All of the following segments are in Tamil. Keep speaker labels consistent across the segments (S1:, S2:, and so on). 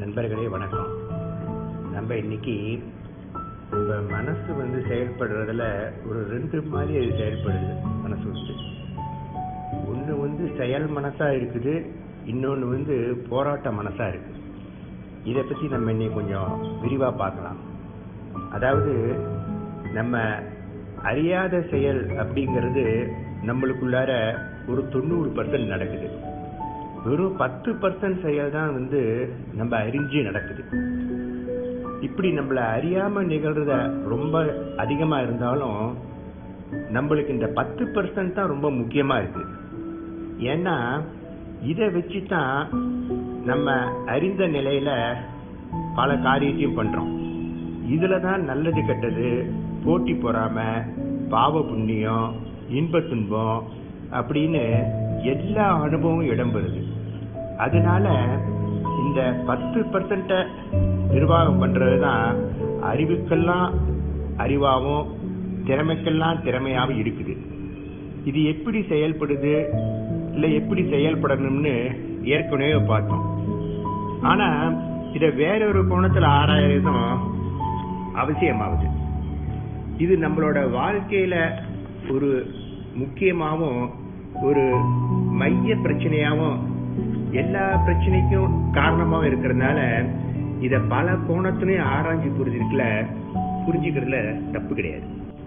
S1: நண்பர்களே வணக்கம் நம்ம இன்னைக்கு நம்ம மனசு வந்து செயல்படுறதுல ஒரு ரெண்டு மாதிரி அது செயல்படுது மனசு வந்து ஒன்று வந்து செயல் மனசா இருக்குது இன்னொன்று வந்து போராட்ட மனசா இருக்கு இதை பற்றி நம்ம இன்னைக்கு கொஞ்சம் விரிவாக பார்க்கலாம் அதாவது நம்ம அறியாத செயல் அப்படிங்கிறது நம்மளுக்குள்ளார ஒரு தொண்ணூறு பர்சன்ட் நடக்குது வெறும் பத்து பர்சன்ட் செயல் தான் வந்து நம்ம அறிஞ்சு நடக்குது இப்படி நம்மளை அறியாம நிகழ்றத ரொம்ப அதிகமா இருந்தாலும் நம்மளுக்கு இந்த பத்து பர்சன்ட் தான் ரொம்ப முக்கியமா இருக்கு ஏன்னா இதை வச்சு தான் நம்ம அறிந்த நிலையில பல காரியத்தையும் பண்றோம் இதுல தான் நல்லது கெட்டது போட்டி பொறாம பாவ புண்ணியம் இன்ப துன்பம் அப்படின்னு எல்லா அனுபவமும் இடம்பெறுது அதனால இந்த பத்து பர்சன்ட நிர்வாகம் பண்றது தான் அறிவுக்கெல்லாம் அறிவாகவும் திறமைக்கெல்லாம் திறமையாகவும் இருக்குது இது எப்படி செயல்படுது இல்லை எப்படி செயல்படணும்னு ஏற்கனவே பார்த்தோம் ஆனா இதை வேறொரு கோணத்துல ஆராயறதும் அவசியமாகுது இது நம்மளோட வாழ்க்கையில ஒரு முக்கியமாகவும் ஒரு மைய பிரச்சனையாகவும் எல்லா பிரச்சனைக்கும் காரணமாகவும் இருக்கிறதுனால இத பல கோணத்துலயும் ஆராய்ச்சி புரிஞ்சுக்கல புரிஞ்சுக்கிறதுல தப்பு கிடையாது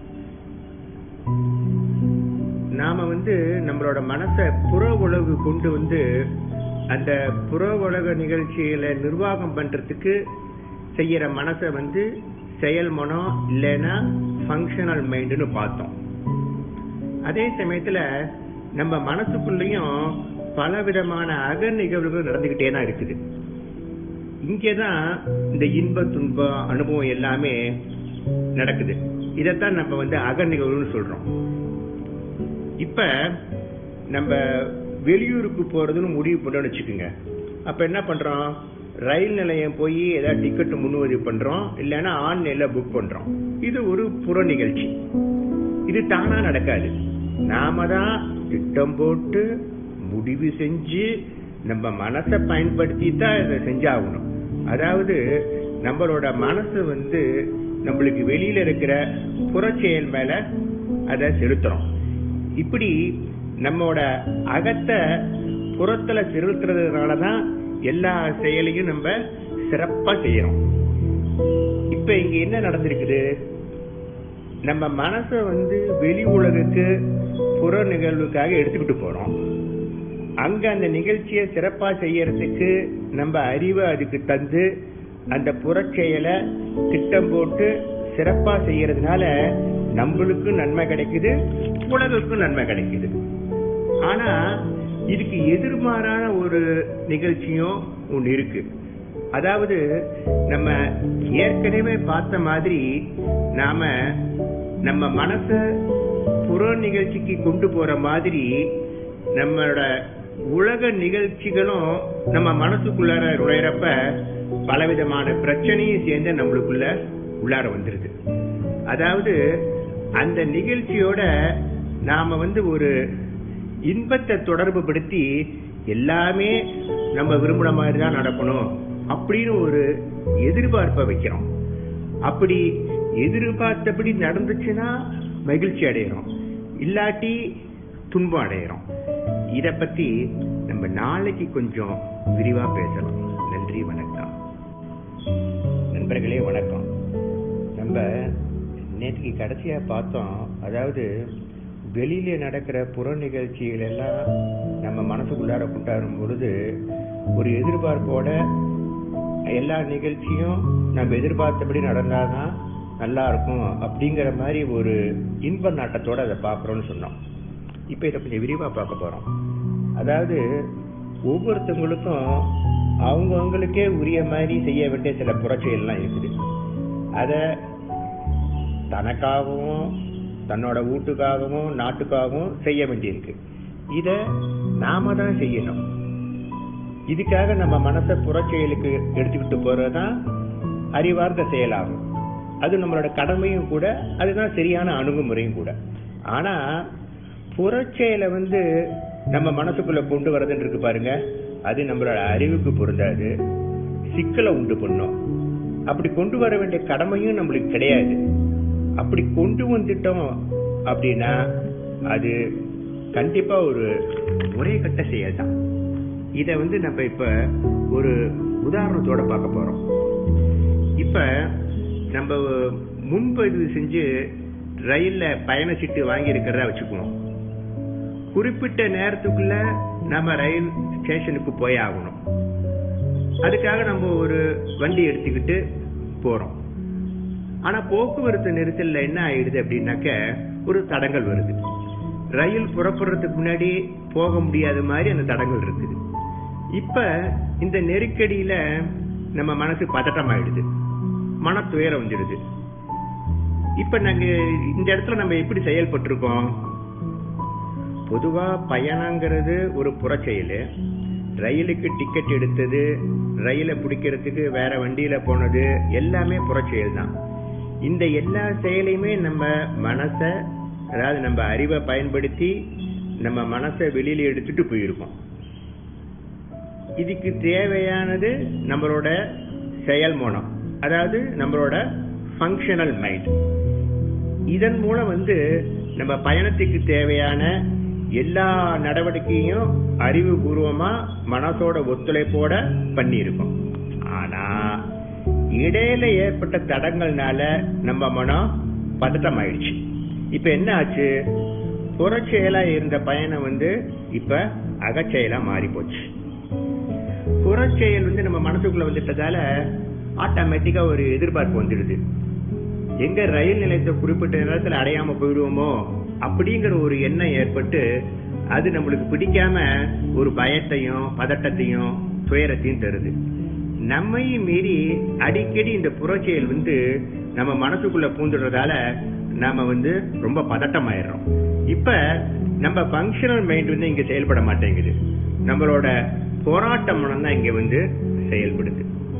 S1: நாம வந்து நம்மளோட மனசை புற உலகு கொண்டு வந்து அந்த புற உலக நிகழ்ச்சிகளை நிர்வாகம் பண்றதுக்கு செய்யற மனசை வந்து செயல் மனம் இல்லைன்னா ஃபங்க்ஷனல் மைண்டுன்னு பார்த்தோம் அதே சமயத்துல நம்ம மனசுக்குள்ளேயும் பல விதமான அக நிகழ்வுகள் நடந்துகிட்டே தான் இருக்குது இங்கேதான் இந்த இன்ப துன்ப அனுபவம் எல்லாமே நடக்குது இதைத்தான் நம்ம வந்து அக நிகழ்வுன்னு சொல்றோம் இப்ப நம்ம வெளியூருக்கு போறதுன்னு முடிவு பண்ணோம்னு வச்சுக்கோங்க அப்ப என்ன பண்றோம் ரயில் நிலையம் போய் ஏதாவது டிக்கெட் முன்னுவதி பண்றோம் இல்லைன்னா ஆன்லைன்ல புக் பண்றோம் இது ஒரு புற நிகழ்ச்சி இது தானா நடக்காது நாம தான் திட்டம் போட்டு முடிவு செஞ்சு நம்ம மனசை பயன்படுத்தி தான் இதை செஞ்சாகணும் அதாவது நம்மளோட மனசு வந்து நம்மளுக்கு வெளியில இருக்கிற புறச்செயல் மேல அதை செலுத்துறோம் இப்படி நம்மளோட அகத்தை புறத்துல செலுத்துறதுனால தான் எல்லா செயலையும் நம்ம சிறப்பா செய்யறோம் இப்ப இங்க என்ன நடந்திருக்குது நம்ம மனசை வந்து வெளி உலகுக்கு புற நிகழ்வுக்காக எடுத்துக்கிட்டு போறோம் அங்க அந்த நிகழ்ச்சியை சிறப்பா செய்யறதுக்கு நம்ம அறிவை அதுக்கு தந்து அந்த புறச்செயலை திட்டம் போட்டு சிறப்பா செய்யறதுனால நம்மளுக்கும் நன்மை கிடைக்குது உலகுக்கும் நன்மை கிடைக்குது ஆனா இதுக்கு எதிர்மாறான ஒரு நிகழ்ச்சியும் ஒன்று இருக்கு அதாவது நம்ம ஏற்கனவே பார்த்த மாதிரி நாம நம்ம மனச புற நிகழ்ச்சிக்கு கொண்டு போற மாதிரி நம்மளோட உலக நிகழ்ச்சிகளும் நம்ம மனசுக்குள்ளார நுழையிறப்ப பலவிதமான பிரச்சனையும் சேர்ந்து நம்மளுக்குள்ள உள்ளார வந்துருது அதாவது அந்த நிகழ்ச்சியோட நாம வந்து ஒரு இன்பத்தை தொடர்பு படுத்தி எல்லாமே நம்ம விரும்புற மாதிரி தான் நடக்கணும் அப்படின்னு ஒரு எதிர்பார்ப்பை வைக்கிறோம் அப்படி எதிர்பார்த்தபடி நடந்துச்சுன்னா மகிழ்ச்சி அடையிறோம் இல்லாட்டி துன்பம் அடையிறோம் இத பத்தி நம்ம நாளைக்கு கொஞ்சம் விரிவா பேசலாம் நன்றி வணக்கம் நண்பர்களே வணக்கம் நம்ம நேற்றுக்கு கடைசியா பார்த்தோம் அதாவது வெளியில நடக்கிற புற நிகழ்ச்சிகள் எல்லாம் நம்ம மனசுக்குள்ளார கொண்டாடும் பொழுது ஒரு எதிர்பார்ப்போட எல்லா நிகழ்ச்சியும் நம்ம எதிர்பார்த்தபடி நடந்தாதான் நல்லா இருக்கும் அப்படிங்கிற மாதிரி ஒரு இன்ப நாட்டத்தோட அதை பார்க்குறோம்னு சொன்னோம் இப்போ இதை கொஞ்சம் விரிவாக பார்க்க போகிறோம் அதாவது ஒவ்வொருத்தவங்களுக்கும் அவங்கவுங்களுக்கே உரிய மாதிரி செய்ய வேண்டிய சில புரட்சிகள்லாம் இருக்குது அதை தனக்காகவும் தன்னோட வீட்டுக்காகவும் நாட்டுக்காகவும் செய்ய வேண்டியிருக்கு இதை நாம தான் செய்யணும் இதுக்காக நம்ம மனசை புறச்செயலுக்கு எடுத்துக்கிட்டு போறதுதான் அறிவார்ந்த செயலாகும் அது நம்மளோட கடமையும் கூட அதுதான் சரியான அணுகுமுறையும் கூட ஆனா புறச்செயலை வந்து நம்ம மனசுக்குள்ள கொண்டு வரதுன்னு இருக்கு பாருங்க அது நம்மளோட அறிவுக்கு பொருந்தாது சிக்கலை உண்டு பண்ணும் அப்படி கொண்டு வர வேண்டிய கடமையும் நம்மளுக்கு கிடையாது அப்படி கொண்டு வந்துட்டோம் அப்படின்னா அது கண்டிப்பா ஒரு ஒரே கட்ட செயல் தான் இத வந்து நம்ம இப்ப ஒரு உதாரணத்தோட பார்க்க போறோம் இப்ப நம்ம முன்பதிவு செஞ்சு ரயில்ல பயண சீட்டு வாங்கி இருக்கிறதா வச்சுக்குவோம் குறிப்பிட்ட நேரத்துக்குள்ள நம்ம ரயில் ஸ்டேஷனுக்கு போய் ஆகணும் அதுக்காக நம்ம ஒரு வண்டி எடுத்துக்கிட்டு போறோம் ஆனா போக்குவரத்து நெரிசல்ல என்ன ஆயிடுது அப்படின்னாக்க ஒரு தடங்கள் வருது ரயில் புறப்படுறதுக்கு முன்னாடி போக முடியாத மாதிரி அந்த தடங்கள் இருக்குது இப்ப இந்த நெருக்கடியில நம்ம மனசு பதட்டம் ஆயிடுது மன துயரம் வந்துடுது இப்ப நாங்க இந்த இடத்துல நம்ம எப்படி செயல்பட்டிருக்கோம் பொதுவா பயணங்கிறது ஒரு புறச்செயல் ரயிலுக்கு டிக்கெட் எடுத்தது ரயிலை பிடிக்கிறதுக்கு வேற வண்டியில போனது எல்லாமே புறச்செயல் தான் இந்த எல்லா செயலையுமே நம்ம மனச அதாவது நம்ம அறிவை பயன்படுத்தி நம்ம மனசை வெளியில எடுத்துட்டு போயிருக்கோம் இதுக்கு தேவையானது நம்மளோட செயல் மூலம் அதாவது நம்மளோட ஃபங்க்ஷனல் மைண்ட் இதன் மூலம் வந்து நம்ம பயணத்துக்கு தேவையான எல்லா நடவடிக்கையும் அறிவுபூர்வமா மனசோட ஒத்துழைப்போட பண்ணியிருக்கோம் ஆனா இடையில ஏற்பட்ட தடங்கள்னால நம்ம மனம் பதட்டம் ஆயிடுச்சு இப்ப என்ன ஆச்சு புறச்செயலா இருந்த பயணம் வந்து இப்ப அகச்செயலா மாறி போச்சு புறச்செயல் வந்து நம்ம மனசுக்குள்ள வந்துட்டதால ஆட்டோமேட்டிக்கா ஒரு எதிர்பார்ப்பு வந்துடுது எங்க ரயில் நிலையத்தை குறிப்பிட்ட நேரத்தில் அடையாம போயிடுவோமோ அப்படிங்கிற ஒரு எண்ணம் ஏற்பட்டு அது நம்மளுக்கு பிடிக்காம ஒரு பயத்தையும் பதட்டத்தையும் துயரத்தையும் தருது நம்மையும் மீறி அடிக்கடி இந்த புறச்செயல் வந்து நம்ம மனசுக்குள்ள பூந்துடுறதால நாம வந்து ரொம்ப பதட்டம் ஆயிடுறோம் இப்ப நம்ம ஃபங்க்ஷனல் மைண்ட் வந்து இங்க செயல்பட மாட்டேங்குது நம்மளோட போராட்ட மனம் தான் இங்க வந்து செயல்படுது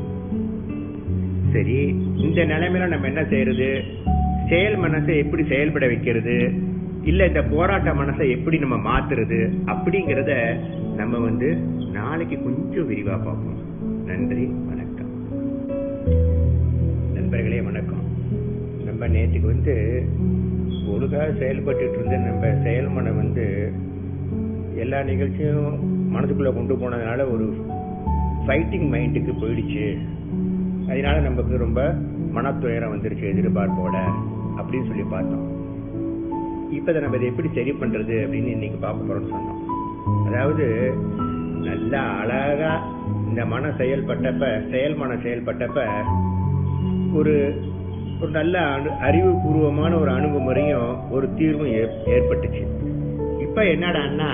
S1: சரி இந்த நிலைமையில நம்ம என்ன செய்யறது செயல் மனசை எப்படி செயல்பட வைக்கிறது இல்ல இந்த போராட்ட மனசை எப்படி நம்ம மாத்துறது அப்படிங்கறத நம்ம வந்து நாளைக்கு கொஞ்சம் விரிவா பார்ப்போம் நன்றி வணக்கம் நண்பர்களே வணக்கம் நம்ம நேற்றுக்கு வந்து ஒழுங்கா செயல்பட்டு இருந்த நம்ம செயல்மனம் வந்து எல்லா நிகழ்ச்சியும் மனசுக்குள்ள கொண்டு போனதுனால ஒரு ஃபைட்டிங் மைண்டுக்கு போயிடுச்சு அதனால நமக்கு ரொம்ப மனத்துயரம் வந்துருச்சு எதிர்பார்ப்போட அப்படின்னு சொல்லி பார்த்தோம் இப்ப இதை நம்ம இதை எப்படி சரி பண்றது அப்படின்னு இன்னைக்கு பார்க்க போறோம்னு சொன்னோம் அதாவது நல்லா அழகா இந்த மன செயல்பட்டப்ப செயல் மன செயல்பட்டப்ப ஒரு ஒரு நல்ல அணு அறிவுபூர்வமான ஒரு அணுகுமுறையும் ஒரு தீர்வும் ஏற்- ஏற்பட்டுச்சு இப்ப என்னடான்னா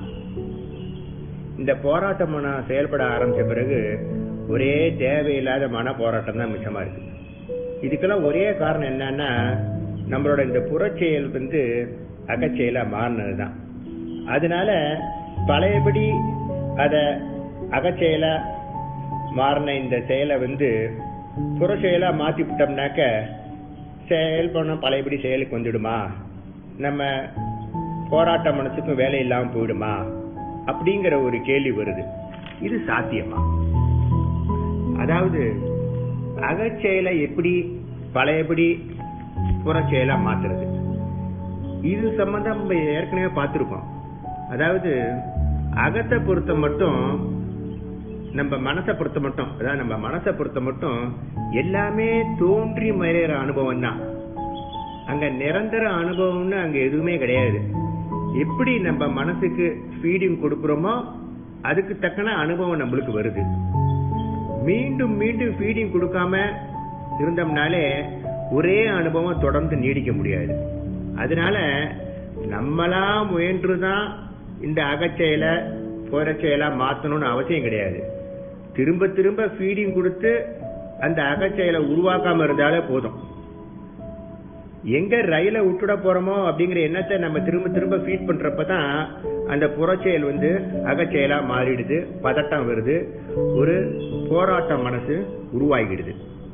S1: இந்த போராட்ட மனம் செயல்பட ஆரம்பிச்ச பிறகு ஒரே தேவையில்லாத மன போராட்டம் தான் மிச்சமா இருக்கு இதுக்கெல்லாம் ஒரே காரணம் என்னன்னா நம்மளோட இந்த புறச்செயல் வந்து அகச்செயலா மாறினதுதான் அதனால பழையபடி அத அகச்செயலா மாறின இந்த செயலை வந்து புறச்செயலா மாத்தி விட்டோம்னாக்க செயல் பண்ண பழையபடி செயலுக்கு வந்துடுமா நம்ம போராட்ட மனசுக்கும் வேலை இல்லாம போயிடுமா அப்படிங்கிற ஒரு கேள்வி வருது இது சாத்தியமா அதாவது அகச்செயலை எப்படி பழையபடி புறச்செயலா மாத்துறது இது சம்பந்தம் நம்ம ஏற்கனவே பார்த்திருக்கோம் அதாவது அகத்தை பொறுத்த மட்டும் நம்ம மனசை பொறுத்த மட்டும் அதாவது நம்ம மனசை பொறுத்த மட்டும் எல்லாமே தோன்றி மறையிற அனுபவம் தான் அங்க நிரந்தர அனுபவம்னு அங்க எதுவுமே கிடையாது எப்படி நம்ம மனசுக்கு ஃபீடிங் கொடுக்கிறோமோ அதுக்கு தக்கன அனுபவம் நம்மளுக்கு வருது மீண்டும் மீண்டும் ஃபீடிங் கொடுக்காம இருந்தோம்னாலே ஒரே அனுபவம் தொடர்ந்து நீடிக்க முடியாது அதனால நம்மளா முயன்றுதான் இந்த அகச்செயலை புறச்செயலா மாத்தணும்னு அவசியம் கிடையாது திரும்ப திரும்ப ஃபீடிங் கொடுத்து அந்த அகச்செயலை உருவாக்காம இருந்தாலே போதும் எங்க ரயில விட்டுட போறோமோ அப்படிங்கிற எண்ணத்தை நம்ம திரும்ப திரும்ப ஃபீட் பண்றப்பதான் அந்த புறச்செயல் வந்து அகச்செயலா மாறிடுது பதட்டம் வருது ஒரு போராட்ட மனசு உருவாகிடுது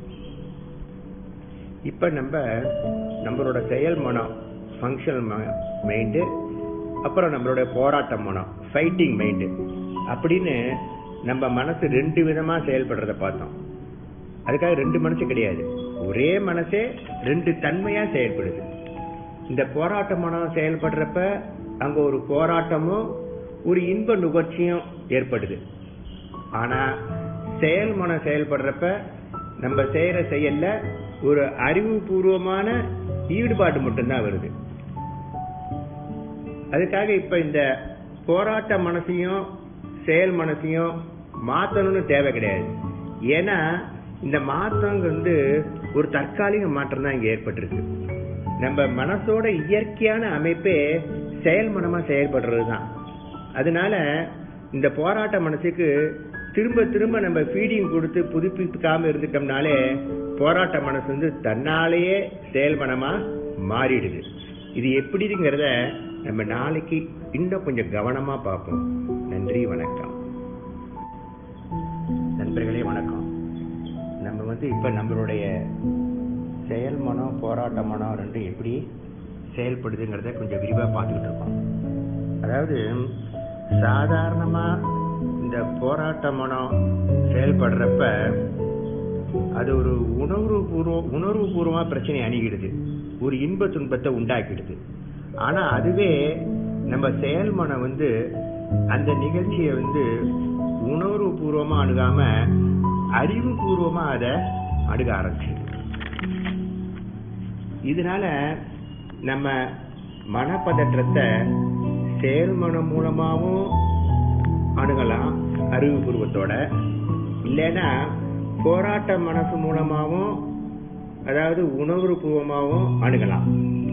S1: இப்ப நம்ம நம்மளோட செயல் மனம் ஃபங்க்ஷனல் மைண்டு அப்புறம் நம்மளோட போராட்ட மனம் ஃபைட்டிங் மைண்டு அப்படின்னு நம்ம மனசு ரெண்டு விதமா செயல்படுறத பார்த்தோம் அதுக்காக ரெண்டு மனசு கிடையாது ஒரே மனசே ரெண்டு தன்மையா செயல்படுது இந்த போராட்ட மனம் செயல்படுறப்ப அங்க ஒரு போராட்டமும் ஒரு இன்ப நுகர்ச்சியும் ஏற்படுது ஆனா செயல் மனம் செயல்படுறப்ப நம்ம செய்யற செயல்ல ஒரு அறிவுபூர்வமான ஈடுபாடு மட்டும்தான் வருது அதுக்காக இப்ப இந்த போராட்ட மனசையும் செயல் மனசையும் மாத்தணும்னு தேவை கிடையாது ஏன்னா இந்த மாற்றம் வந்து ஒரு தற்காலிக மாற்றம் தான் இங்க ஏற்பட்டிருக்கு நம்ம மனசோட இயற்கையான அமைப்பே செயல் மனமா செயல்படுறது தான் அதனால இந்த போராட்ட மனசுக்கு திரும்ப திரும்ப நம்ம ஃபீடிங் கொடுத்து புதுப்பிக்காம இருந்துட்டோம்னாலே போராட்ட மனசு வந்து தன்னாலேயே செயல் மனமா மாறிடுது இது எப்படிங்கிறத நம்ம நாளைக்கு இன்னும் கொஞ்சம் கவனமா பார்ப்போம் நன்றி வணக்கம் நண்பர்களே வணக்கம் நம்ம வந்து இப்ப நம்மளுடைய செயல் மனம் போராட்ட மனம் ரெண்டும் எப்படி செயல்படுதுங்கிறத கொஞ்சம் விரிவா பார்த்துக்கிட்டு இருக்கோம் அதாவது சாதாரணமா இந்த போராட்ட மனம் செயல்படுறப்ப அது ஒரு உணர்வு பூர்வம் உணர்வு பூர்வமா பிரச்சனை அணுகிடுது ஒரு இன்ப துன்பத்தை உண்டாக்கிடுது ஆனா அதுவே நம்ம செயல் மனம் வந்து அந்த நிகழ்ச்சியை வந்து உணர்வு பூர்வமா அணுகாம அறிவு பூர்வமா அதை அணுக ஆரம்பிச்சிது இதனால நம்ம மனப்பதற்றத்தை செயல்மனம் மூலமாவும் அணுகலாம் அறிவுபூர்வத்தோட இல்லைன்னா போராட்ட மனசு மூலமாவும் அதாவது உணர்வு பூர்வமாவும் அணுகலாம்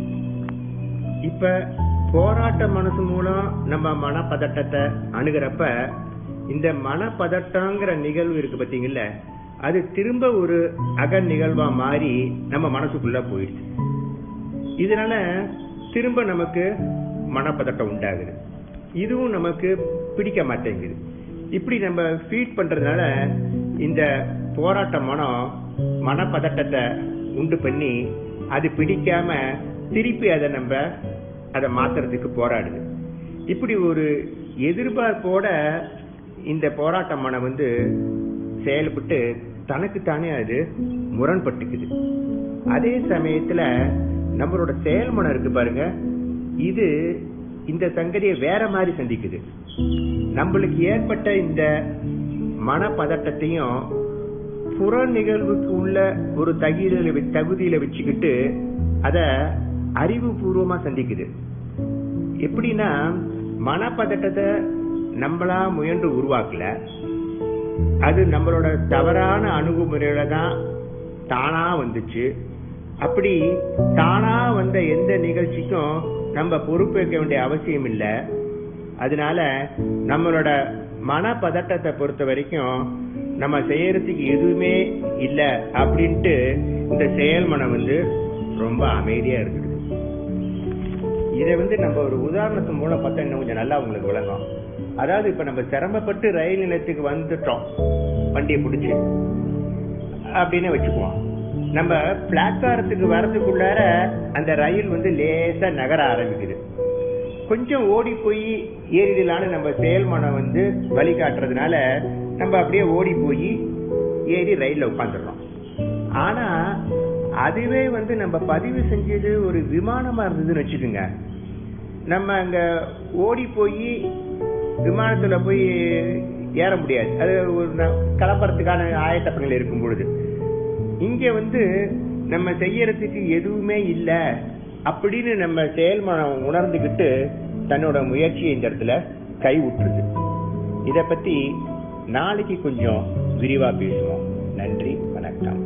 S1: இப்ப போராட்ட மனசு மூலம் நம்ம மனப்பதட்டத்தை அணுகிறப்ப இந்த மனப்பதட்டங்கிற நிகழ்வு இருக்கு பாத்தீங்கல்ல அது திரும்ப ஒரு அக நிகழ்வா மாறி நம்ம மனசுக்குள்ள போயிடுச்சு இதனால திரும்ப நமக்கு மனப்பதட்டம் உண்டாகுது இதுவும் நமக்கு பிடிக்க மாட்டேங்குது இப்படி நம்ம ஃபீட் பண்றதுனால இந்த போராட்ட மனம் மனப்பதட்டத்தை உண்டு பண்ணி அது பிடிக்காம திருப்பி அதை நம்ம அதை மாத்துறதுக்கு போராடுது இப்படி ஒரு எதிர்பார்ப்போட இந்த போராட்ட மனம் வந்து செயல்பட்டு தனக்குத்தானே அது முரண்பட்டுக்குது அதே சமயத்துல நம்மளோட செயல்மனம் இருக்கு பாருங்க இது இந்த சங்கதியை வேற மாதிரி சந்திக்குது நம்மளுக்கு ஏற்பட்ட இந்த மனப்பதட்டத்தையும் புற நிகழ்வுக்கு உள்ள ஒரு தகுதியில தகுதியில வச்சுக்கிட்டு அத அறிவுபூர்வமா சந்திக்குது எப்படின்னா மனப்பதட்டத்தை நம்மளா முயன்று உருவாக்கல அது நம்மளோட தவறான அணுகுமுறையில தான் தானா வந்துச்சு அப்படி தானா வந்த எந்த நிகழ்ச்சிக்கும் நம்ம பொறுப்பேற்க வேண்டிய அவசியம் இல்லை அதனால நம்மளோட மனப்பதட்டத்தை பொறுத்த வரைக்கும் நம்ம செய்யறதுக்கு எதுவுமே இல்லை அப்படின்ட்டு இந்த செயல் மனம் வந்து ரொம்ப அமைதியா இருக்குது இதை வந்து நம்ம ஒரு உதாரணத்து மூலம் பார்த்தா இன்னும் கொஞ்சம் நல்லா உங்களுக்கு விளங்கும் அதாவது இப்ப நம்ம சிரமப்பட்டு ரயில் நிலையத்துக்கு வந்துட்டோம் வண்டியை பிடிச்சி அப்படின்னு வச்சுக்குவோம் நம்ம பிளாட்பாரத்துக்கு வர்றதுக்குள்ளார அந்த ரயில் வந்து லேசா நகர ஆரம்பிக்குது கொஞ்சம் ஓடி போய் ஏறிடலான்னு நம்ம செயல்மனம் வந்து வழிகாட்டுறதுனால நம்ம அப்படியே ஓடி போய் ஏறி ரயில்ல உட்காந்துடுறோம் ஆனா அதுவே வந்து நம்ம பதிவு செஞ்சது ஒரு விமானமா இருந்ததுன்னு வச்சுக்கோங்க நம்ம அங்க ஓடி போய் விமானத்துல போய் ஏற முடியாது அது ஒரு ந- கிளம்புறதுக்கான ஆயத்தப்பங்கள் இருக்கும் பொழுது இங்க வந்து நம்ம செய்யறதுக்கு எதுவுமே இல்ல அப்படின்னு நம்ம செயல்மனம் உணர்ந்துகிட்டு தன்னோட முயற்சியை இந்த இடத்துல கை விட்டுருது இத பத்தி நாளைக்கு கொஞ்சம் விரிவா பேசுவோம் நன்றி வணக்கம்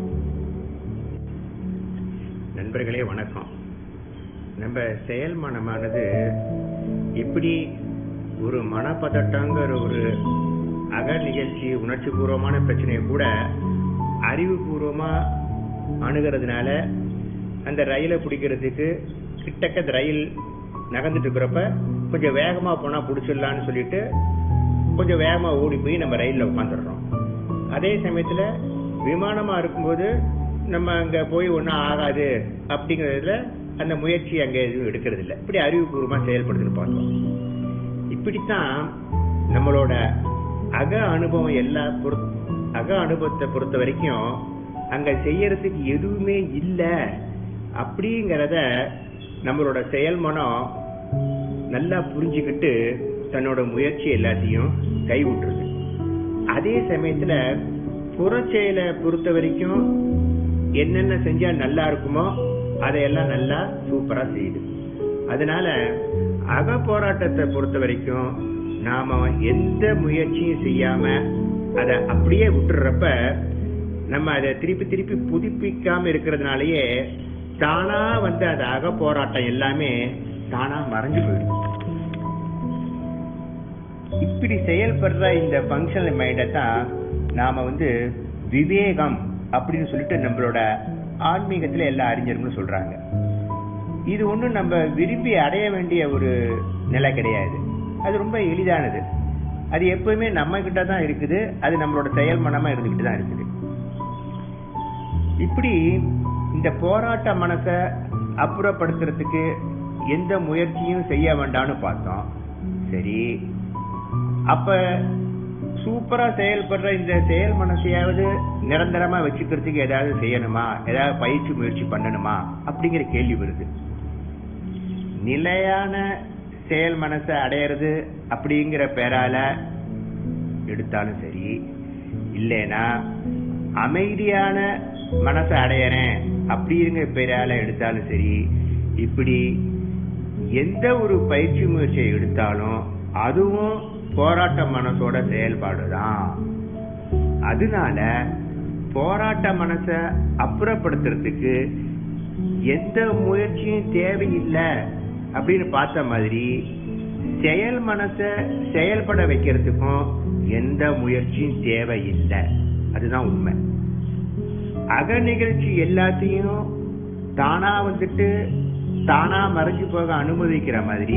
S1: நண்பர்களே வணக்கம் நம்ம செயல்மனமானது எப்படி ஒரு மனப்பதட்டங்கிற ஒரு அக நிகழ்ச்சி உணர்ச்சி பூர்வமான பிரச்சனையை கூட அறிவுபூர்வமா அணுகிறதுனால அந்த ரயிலை பிடிக்கிறதுக்கு கிட்டக்க அந்த ரயில் நகர்ந்துட்டு இருக்கிறப்ப கொஞ்சம் வேகமா போனா பிடிச்சிடலான்னு சொல்லிட்டு கொஞ்சம் வேகமா ஓடி போய் நம்ம ரயில்ல உட்காந்துடுறோம் அதே சமயத்துல விமானமா இருக்கும்போது நம்ம அங்க போய் ஒன்றும் ஆகாது அப்படிங்கறதுல அந்த முயற்சி அங்க எதுவும் எடுக்கிறது இல்ல இப்படி அறிவுபூர்வமா செயல்படுதுன்னு பார்த்தோம் இப்படித்தான் நம்மளோட அக அனுபவம் எல்லா பொறுத்- அக அனுபவத்தை பொறுத்த வரைக்கும் அங்க செய்யறதுக்கு எதுவுமே இல்லை அப்படிங்கிறத நம்மளோட செயல் மனம் நல்லா புரிஞ்சுக்கிட்டு தன்னோட முயற்சி எல்லாத்தையும் கைவிட்டுருது அதே சமயத்துல புறச்செயலை பொறுத்த வரைக்கும் என்னென்ன செஞ்சா நல்லா இருக்குமோ அதையெல்லாம் நல்லா சூப்பரா செய்யுது அதனால அக போராட்டத்தை பொறுத்த வரைக்கும் நாம எந்த முயற்சியும் செய்யாம அதை அப்படியே விட்டுறப்ப நம்ம அதை திருப்பி திருப்பி புதுப்பிக்காம இருக்கிறதுனாலயே தானா வந்து அந்த அக போராட்டம் எல்லாமே தானா மறைஞ்சு போயிடுது இப்படி செயல்படுற இந்த ஃபங்க்ஷனல் மைண்டை தான் நாம வந்து விவேகம் அப்படின்னு சொல்லிட்டு நம்மளோட ஆன்மீகத்துல எல்லா அறிஞர்களும் சொல்றாங்க இது ஒண்ணும் நம்ம விரும்பி அடைய வேண்டிய ஒரு நிலை கிடையாது அது ரொம்ப எளிதானது அது எப்பவுமே நம்ம கிட்ட தான் இருக்குது அது நம்மளோட செயல் மனமா இருந்துகிட்டு தான் இருக்குது இப்படி இந்த போராட்ட மனசை அப்புறப்படுத்துறதுக்கு எந்த முயற்சியும் செய்ய வேண்டாம்னு பார்த்தோம் சரி அப்ப சூப்பரா செயல்படுற இந்த செயல் மனசையாவது நிரந்தரமா வச்சுக்கிறதுக்கு ஏதாவது செய்யணுமா ஏதாவது பயிற்சி முயற்சி பண்ணணுமா அப்படிங்கிற கேள்வி வருது நிலையான செயல் மனசை அடையிறது அப்படிங்கிற பேரால எடுத்தாலும் சரி இல்லைனா அமைதியான மனசை அடையறேன் அப்படிங்கிற பேரால எடுத்தாலும் சரி இப்படி எந்த ஒரு பயிற்சி முயற்சியை எடுத்தாலும் அதுவும் போராட்ட மனசோட செயல்பாடுதான் அதனால போராட்ட மனசை அப்புறப்படுத்துறதுக்கு எந்த முயற்சியும் தேவையில்லை அப்படின்னு பார்த்த மாதிரி செயல் மனசை செயல்பட வைக்கிறதுக்கும் எந்த முயற்சியும் தேவையில்லை அதுதான் உண்மை அக நிகழ்ச்சி எல்லாத்தையும் தானா வந்துட்டு தானா மறைஞ்சு போக அனுமதிக்கிற மாதிரி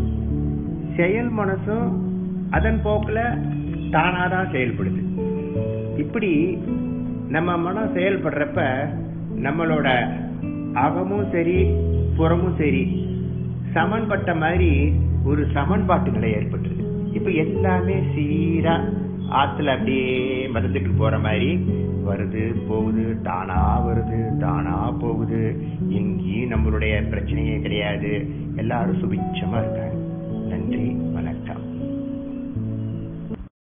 S1: செயல் மனசும் அதன் போக்குல தானாதான் செயல்படுது இப்படி நம்ம மனம் செயல்படுறப்ப நம்மளோட அகமும் சரி புறமும் சரி சமன்பட்ட மாதிரி ஒரு சமன்பாட்டு நிலை ஏற்பட்டுருது இப்ப எல்லாமே சீரா ஆத்துல அப்படியே மதந்துட்டு போற மாதிரி வருது போகுது தானா வருது தானா போகுது எங்கேயும் நம்மளுடைய பிரச்சனையே கிடையாது எல்லாரும் சுபிட்சமா இருக்காங்க நன்றி வணக்கம்